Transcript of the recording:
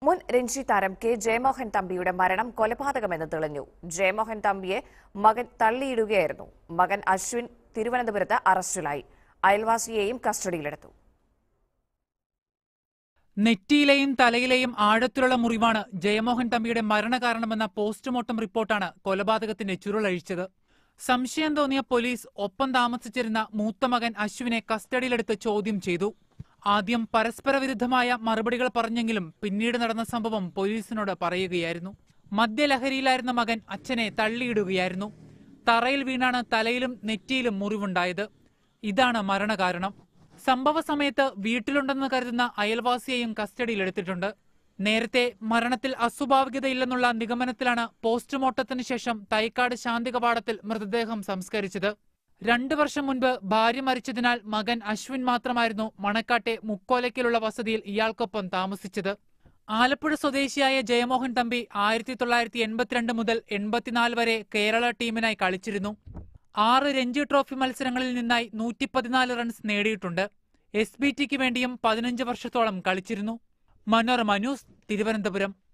മുൻ രഞ്ജി താരം കെ ജയമോഹൻ തമ്പിയുടെ മരണം കൊലപാതകമെന്ന് തെളിഞ്ഞു ജയമോഹൻ തമ്പിയെ മകൻ തള്ളിയിടുകയായിരുന്നു മകൻ അശ്വിൻ തിരുവനന്തപുരത്ത് അറസ്റ്റിലായി അയൽവാസിയെയും കസ്റ്റഡിയിലെടുത്തു നെറ്റിയിലെയും തലയിലെയും ആഴത്തിലുള്ള മുറിവാണ് ജയമോഹൻ തമ്പിയുടെ മരണകാരണമെന്ന പോസ്റ്റ്മോർട്ടം റിപ്പോർട്ടാണ് കൊലപാതകത്തിന്റെ ചുരുളഴിച്ചത് സംശയം തോന്നിയ പോലീസ് ഒപ്പം താമസിച്ചിരുന്ന മൂത്ത മകൻ അശ്വിനെ കസ്റ്റഡിയിലെടുത്ത് ചോദ്യം ചെയ്തു ആദ്യം പരസ്പര വിരുദ്ധമായ മറുപടികൾ പറഞ്ഞെങ്കിലും പിന്നീട് നടന്ന സംഭവം പോലീസിനോട് പറയുകയായിരുന്നു മദ്യലഹരിയിലായിരുന്ന മകൻ അച്ഛനെ തള്ളിയിടുകയായിരുന്നു തറയിൽ വീണാണ് തലയിലും നെറ്റിയിലും മുറിവുണ്ടായത് ഇതാണ് മരണകാരണം സംഭവ സമയത്ത് വീട്ടിലുണ്ടെന്ന് കരുതുന്ന അയൽവാസിയെയും കസ്റ്റഡിയിലെടുത്തിട്ടുണ്ട് നേരത്തെ മരണത്തിൽ അസ്വാഭാവികതയില്ലെന്നുള്ള നിഗമനത്തിലാണ് പോസ്റ്റ്മോർട്ടത്തിന് ശേഷം തൈക്കാട് ശാന്തി കവാടത്തിൽ മൃതദേഹം സംസ്കരിച്ചത് രണ്ടു വർഷം മുൻപ് ഭാര്യ മരിച്ചതിനാൽ മകൻ അശ്വിൻ മാത്രമായിരുന്നു മണക്കാട്ടെ മുക്കോലയ്ക്കലുള്ള വസതിയിൽ ഇയാൾക്കൊപ്പം താമസിച്ചത് ആലപ്പുഴ സ്വദേശിയായ ജയമോഹൻ തമ്പി ആയിരത്തി തൊള്ളായിരത്തി എൺപത്തിരണ്ട് മുതൽ എൺപത്തിനാല് വരെ കേരള ടീമിനായി കളിച്ചിരുന്നു ആറ് രഞ്ജി ട്രോഫി മത്സരങ്ങളിൽ നിന്നായി നൂറ്റി പതിനാല് റൺസ് നേടിയിട്ടുണ്ട് എസ് ബി ടിക്ക് വേണ്ടിയും പതിനഞ്ച് വർഷത്തോളം കളിച്ചിരുന്നു മനോരമ ന്യൂസ് തിരുവനന്തപുരം